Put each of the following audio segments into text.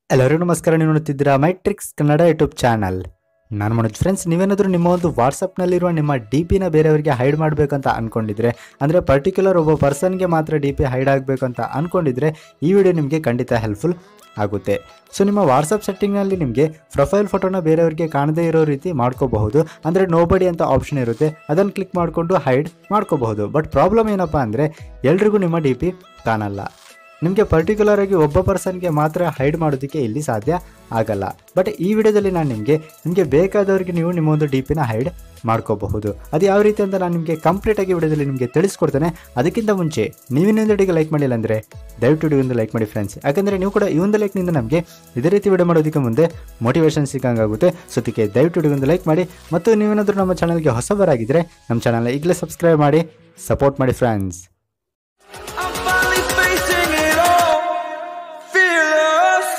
ಎಲ್ಲರಿಗೂ ನಮಸ್ಕಾರ ನೀವು ನೋಡ್ತಿದ್ದೀರಾ ಮೈಟ್ರಿಕ್ಸ್ ಕನ್ನಡ ಯೂಟ್ಯೂಬ್ ಚಾನಲ್ ನಾನು ಮಾಡೋದು ಫ್ರೆಂಡ್ಸ್ ನೀವೇನಾದರೂ ನಿಮ್ಮ ಒಂದು ವಾಟ್ಸಪ್ನಲ್ಲಿರುವ ನಿಮ್ಮ ಡಿ ಪಿನ ಬೇರೆಯವರಿಗೆ ಹೈಡ್ ಮಾಡಬೇಕಂತ ಅಂದ್ಕೊಂಡಿದ್ರೆ ಅಂದರೆ ಪರ್ಟಿಕ್ಯುಲರ್ ಒಬ್ಬ ಪರ್ಸನ್ಗೆ ಮಾತ್ರ ಡಿ ಪಿ ಹೈಡ್ ಆಗಬೇಕು ಅಂತ ಅಂದ್ಕೊಂಡಿದ್ರೆ ಈ ವಿಡಿಯೋ ನಿಮಗೆ ಖಂಡಿತ ಹೆಲ್ಪ್ಫುಲ್ ಆಗುತ್ತೆ ಸೊ ನಿಮ್ಮ ವಾಟ್ಸಪ್ ಸೆಟ್ಟಿಂಗ್ನಲ್ಲಿ ನಿಮಗೆ ಪ್ರೊಫೈಲ್ ಫೋಟೋನ ಬೇರೆಯವರಿಗೆ ಕಾಣದೇ ಇರೋ ರೀತಿ ಮಾಡ್ಕೋಬಹುದು ಅಂದರೆ ನೋಬಡಿ ಅಂತ ಆಪ್ಷನ್ ಇರುತ್ತೆ ಅದನ್ನು ಕ್ಲಿಕ್ ಮಾಡಿಕೊಂಡು ಹೈಡ್ ಮಾಡ್ಕೋಬಹುದು ಬಟ್ ಪ್ರಾಬ್ಲಮ್ ಏನಪ್ಪ ಅಂದರೆ ಎಲ್ರಿಗೂ ನಿಮ್ಮ ಡಿ ಪಿ ಕಾಣಲ್ಲ ನಿಮಗೆ ಪರ್ಟಿಕ್ಯುಲರ್ ಆಗಿ ಒಬ್ಬ ಪರ್ಸನ್ಗೆ ಮಾತ್ರ ಹೈಡ್ ಮಾಡೋದಕ್ಕೆ ಇಲ್ಲಿ ಸಾಧ್ಯ ಆಗಲ್ಲ ಬಟ್ ಈ ವಿಡಿಯೋದಲ್ಲಿ ನಾನು ನಿಮಗೆ ನಿಮಗೆ ಬೇಕಾದವರಿಗೆ ನೀವು ನಿಮ್ಮ ಒಂದು ಡಿ ಪಿನ ಹೈಡ್ ಮಾಡ್ಕೋಬಹುದು ಅದು ಯಾವ ರೀತಿ ಅಂತ ನಾನು ನಿಮಗೆ ಕಂಪ್ಲೀಟ್ ಆಗಿ ವಿಡಿಯೋದಲ್ಲಿ ನಿಮಗೆ ತಿಳಿಸ್ಕೊಡ್ತೇನೆ ಅದಕ್ಕಿಂತ ಮುಂಚೆ ನೀವಿನ್ನೊಂದು ವಿಡಿಯೋಗೆ ಲೈಕ್ ಮಾಡಿಲ್ಲ ಅಂದರೆ ದಯವಿಟ್ಟು ವಿಡಿಯೋಒಂದು ಲೈಕ್ ಮಾಡಿ ಫ್ರೆಂಡ್ಸ್ ಯಾಕಂದರೆ ನೀವು ಕೂಡ ಈ ಒಂದು ಲೈಕ್ನಿಂದ ನಮಗೆ ಇದೇ ರೀತಿ ವಿಡಿಯೋ ಮಾಡೋದಕ್ಕೆ ಮುಂದೆ ಮೋಟಿವೇಶನ್ ಸಿಕ್ಕಂಗಾಗುತ್ತೆ ಸೊ ಅದಕ್ಕೆ ದಯವಿಟ್ಟು ವಿಡಿಯೋಒಂದು ಲೈಕ್ ಮಾಡಿ ಮತ್ತು ನೀವೇನಾದರೂ ನಮ್ಮ ಚಾನಲ್ಗೆ ಹೊಸಬರಾಗಿದ್ದರೆ ನಮ್ಮ ಚಾನಲ್ನ ಈಗಲೇ ಸಬ್ಸ್ಕ್ರೈಬ್ ಮಾಡಿ ಸಪೋರ್ಟ್ ಮಾಡಿ friends I'm finally facing it all. Fearless.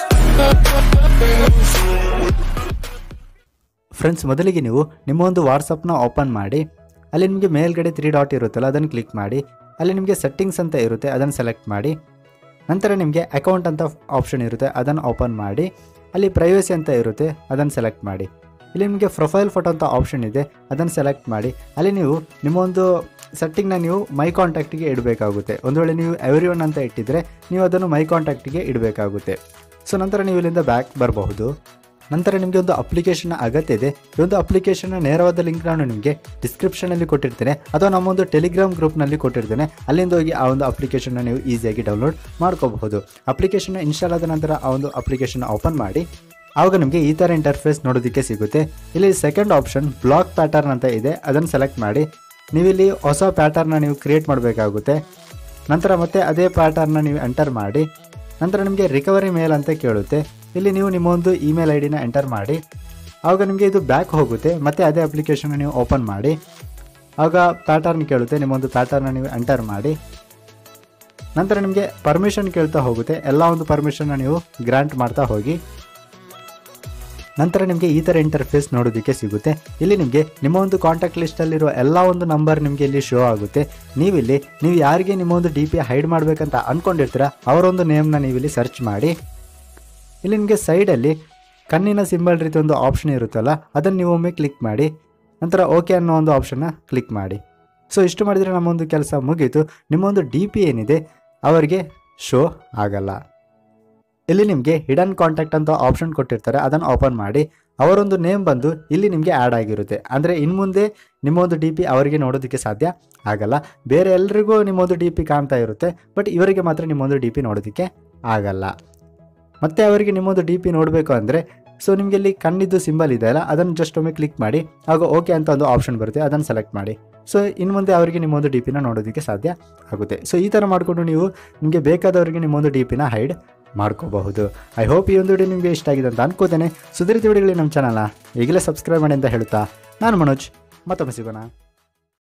Friends ಮೊದಲಿಗೆ ನೀವು ನಿಮ್ಮ ಒಂದು ವಾಟ್ಸಪ್ನ ಓಪನ್ ಮಾಡಿ ಅಲ್ಲಿ ನಿಮಗೆ ಮೇಲ್ಗಡೆ ತ್ರೀ ಡಾಟ್ ಇರುತ್ತಲ್ಲ ಅದನ್ನು ಕ್ಲಿಕ್ ಮಾಡಿ ಅಲ್ಲಿ ನಿಮಗೆ ಸೆಟ್ಟಿಂಗ್ಸ್ ಅಂತ ಇರುತ್ತೆ ಅದನ್ನು ಸೆಲೆಕ್ಟ್ ಮಾಡಿ ನಂತರ ನಿಮಗೆ ಅಕೌಂಟ್ ಅಂತ ಆಪ್ಷನ್ ಇರುತ್ತೆ ಅದನ್ನು ಓಪನ್ ಮಾಡಿ ಅಲ್ಲಿ ಪ್ರೈವಸಿ ಅಂತ ಇರುತ್ತೆ ಅದನ್ನು ಸೆಲೆಕ್ಟ್ ಮಾಡಿ ಇಲ್ಲಿ ನಿಮಗೆ ಪ್ರೊಫೈಲ್ ಫೋಟೋ ಅಂತ ಆಪ್ಷನ್ ಇದೆ ಅದನ್ನು ಸೆಲೆಕ್ಟ್ ಮಾಡಿ ಅಲ್ಲಿ ನೀವು ನಿಮ್ಮ ಒಂದು ಸೆಟ್ಟಿಂಗ್ನ ನೀವು ಮೈ ಕಾಂಟ್ಯಾಕ್ಟಿಗೆ ಇಡಬೇಕಾಗುತ್ತೆ ಒಂದು ವೇಳೆ ನೀವು ಎವ್ರಿ ಒನ್ ಅಂತ ಇಟ್ಟಿದ್ರೆ ನೀವು ಅದನ್ನು ಮೈ ಕಾಂಟ್ಯಾಕ್ಟಿಗೆ ಇಡಬೇಕಾಗುತ್ತೆ ಸೊ ನಂತರ ನೀವು ಇಲ್ಲಿಂದ ಬ್ಯಾಕ್ ಬರಬಹುದು ನಂತರ ನಿಮಗೆ ಒಂದು ಅಪ್ಲಿಕೇಶನ್ ಅಗತ್ಯ ಇದೆ ಈ ಒಂದು ಅಪ್ಲಿಕೇಶನ್ನ ನೇರವಾದ ಲಿಂಕ್ ನಾನು ನಿಮಗೆ ಡಿಸ್ಕ್ರಿಪ್ಷನಲ್ಲಿ ಕೊಟ್ಟಿರ್ತೇನೆ ಅಥವಾ ನಮ್ಮ ಒಂದು ಟೆಲಿಗ್ರಾಮ್ ಗ್ರೂಪ್ನಲ್ಲಿ ಕೊಟ್ಟಿರ್ತೇನೆ ಅಲ್ಲಿಂದ ಹೋಗಿ ಆ ಒಂದು ಅಪ್ಲಿಕೇಶನ್ನ ನೀವು ಈಸಿಯಾಗಿ ಡೌನ್ಲೋಡ್ ಮಾಡ್ಕೋಬಹುದು ಅಪ್ಲಿಕೇಶನ್ ಇನ್ಸ್ಟಾಲ್ ಆದ ನಂತರ ಆ ಒಂದು ಅಪ್ಲಿಕೇಶನ್ ಓಪನ್ ಮಾಡಿ ಆವಾಗ ನಿಮಗೆ ಈ ಥರ ಇಂಟರ್ಫೇಸ್ ನೋಡೋದಕ್ಕೆ ಸಿಗುತ್ತೆ ಇಲ್ಲಿ ಸೆಕೆಂಡ್ ಆಪ್ಷನ್ ಬ್ಲಾಕ್ ಪ್ಯಾಟರ್ನ್ ಅಂತ ಇದೆ ಅದನ್ನು ಸೆಲೆಕ್ಟ್ ಮಾಡಿ ನೀವಿಲ್ಲಿ ಹೊಸ ಪ್ಯಾಟರ್ನ ನೀವು ಕ್ರಿಯೇಟ್ ಮಾಡಬೇಕಾಗುತ್ತೆ ನಂತರ ಮತ್ತೆ ಅದೇ ಪ್ಯಾಟರ್ನ ನೀವು ಎಂಟರ್ ಮಾಡಿ ನಂತರ ನಿಮಗೆ ರಿಕವರಿ ಮೇಲ್ ಅಂತ ಕೇಳುತ್ತೆ ಇಲ್ಲಿ ನೀವು ನಿಮ್ಮ ಒಂದು ಇಮೇಲ್ ಐ ಡಿನ ಎಂಟರ್ ಮಾಡಿ ಆವಾಗ ನಿಮಗೆ ಇದು ಬ್ಯಾಕ್ ಹೋಗುತ್ತೆ ಮತ್ತೆ ಅದೇ ಅಪ್ಲಿಕೇಶನ್ ನೀವು ಓಪನ್ ಮಾಡಿ ಆವಾಗ ಪ್ಯಾಟರ್ನ್ ಕೇಳುತ್ತೆ ನಿಮ್ಮೊಂದು ಪ್ಯಾಟರ್ನ ನೀವು ಎಂಟರ್ ಮಾಡಿ ನಂತರ ನಿಮಗೆ ಪರ್ಮಿಷನ್ ಕೇಳ್ತಾ ಹೋಗುತ್ತೆ ಎಲ್ಲ ಒಂದು ಪರ್ಮಿಷನ್ನ ನೀವು ಗ್ರಾಂಟ್ ಮಾಡ್ತಾ ಹೋಗಿ ನಂತರ ನಿಮಗೆ ಈ ಥರ ಇಂಟರ್ಫೇಸ್ ನೋಡೋದಕ್ಕೆ ಸಿಗುತ್ತೆ ಇಲ್ಲಿ ನಿಮಗೆ ನಿಮ್ಮ ಒಂದು ಕಾಂಟ್ಯಾಕ್ಟ್ ಲಿಸ್ಟಲ್ಲಿರೋ ಎಲ್ಲ ಒಂದು ನಂಬರ್ ನಿಮಗೆ ಇಲ್ಲಿ ಶೋ ಆಗುತ್ತೆ ನೀವಿಲ್ಲಿ ನೀವು ಯಾರಿಗೆ ನಿಮ್ಮ ಒಂದು ಡಿ ಪಿ ಹೈಡ್ ಮಾಡಬೇಕಂತ ಅಂದ್ಕೊಂಡಿರ್ತೀರ ಅವರೊಂದು ನೇಮ್ನ ನೀವಿಲ್ಲಿ ಸರ್ಚ್ ಮಾಡಿ ಇಲ್ಲಿ ನಿಮಗೆ ಸೈಡಲ್ಲಿ ಕಣ್ಣಿನ ಸಿಂಬಲ್ ರೀತಿ ಒಂದು ಆಪ್ಷನ್ ಇರುತ್ತಲ್ಲ ಅದನ್ನು ನೀವು ಒಮ್ಮೆ ಕ್ಲಿಕ್ ಮಾಡಿ ನಂತರ ಓಕೆ ಅನ್ನೋ ಒಂದು ಆಪ್ಷನ್ನ ಕ್ಲಿಕ್ ಮಾಡಿ ಸೊ ಇಷ್ಟು ಮಾಡಿದರೆ ನಮ್ಮೊಂದು ಕೆಲಸ ಮುಗೀತು ನಿಮ್ಮೊಂದು ಡಿ ಪಿ ಏನಿದೆ ಅವರಿಗೆ ಶೋ ಆಗಲ್ಲ ಇಲ್ಲಿ ನಿಮಗೆ ಹಿಡನ್ ಕಾಂಟ್ಯಾಕ್ಟ್ ಅಂತ ಆಪ್ಷನ್ ಕೊಟ್ಟಿರ್ತಾರೆ ಅದನ್ನು ಓಪನ್ ಮಾಡಿ ಅವರೊಂದು ನೇಮ್ ಬಂದು ಇಲ್ಲಿ ನಿಮಗೆ ಆ್ಯಡ್ ಆಗಿರುತ್ತೆ ಅಂದರೆ ಇನ್ನು ಮುಂದೆ ನಿಮ್ಮೊಂದು ಡಿ ಪಿ ಅವರಿಗೆ ನೋಡೋದಕ್ಕೆ ಸಾಧ್ಯ ಆಗಲ್ಲ ಬೇರೆ ಎಲ್ರಿಗೂ ನಿಮ್ಮೊಂದು ಡಿ ಪಿ ಕಾಣ್ತಾ ಇರುತ್ತೆ ಬಟ್ ಇವರಿಗೆ ಮಾತ್ರ ನಿಮ್ಮೊಂದು ಡಿ ಪಿ ನೋಡೋದಕ್ಕೆ ಆಗಲ್ಲ ಮತ್ತೆ ಅವರಿಗೆ ನಿಮ್ಮೊಂದು ಡಿ ಪಿ ನೋಡಬೇಕು ಅಂದರೆ ಸೊ ನಿಮಗೆ ಇಲ್ಲಿ ಕಣ್ಣಿದ್ದು ಸಿಂಬಲ್ ಇದೆ ಅಲ್ಲ ಅದನ್ನು ಜಸ್ಟ್ ಒಮ್ಮೆ ಕ್ಲಿಕ್ ಮಾಡಿ ಆಗ ಓಕೆ ಅಂತ ಒಂದು ಆಪ್ಷನ್ ಬರುತ್ತೆ ಅದನ್ನು ಸೆಲೆಕ್ಟ್ ಮಾಡಿ ಸೊ ಇನ್ನು ಮುಂದೆ ಅವರಿಗೆ ನಿಮ್ಮೊಂದು ಡಿ ಪಿನ ನೋಡೋದಕ್ಕೆ ಸಾಧ್ಯ ಆಗುತ್ತೆ ಸೊ ಈ ಥರ ಮಾಡಿಕೊಂಡು ನೀವು ನಿಮಗೆ ಬೇಕಾದವರಿಗೆ ನಿಮ್ಮೊಂದು ಡಿ ಪಿನ ಹೈಡ್ ಮಾಡ್ಕೋಬಹುದು ಐ ಹೋಪ್ ಈ ಒಂದು ವಿಡಿಯೋ ನಿಮಗೆ ಇಷ್ಟ ಆಗಿದೆ ಅಂತ ಅನ್ಕೋತೇನೆ ಸುಧೀರಿತ ವಿಡಿಯೋಗಳಿಗೆ ನಮ್ಮ ಚಾನಲ್ನ ಈಗಲೇ ಸಬ್ಸ್ಕ್ರೈಬ್ ಮಾಡಿ ಅಂತ ಹೇಳ್ತಾ ನಾನು ಮನೋಜ್ ಮತ್ತೊಮ್ಮೆ ಸಿಗೋಣ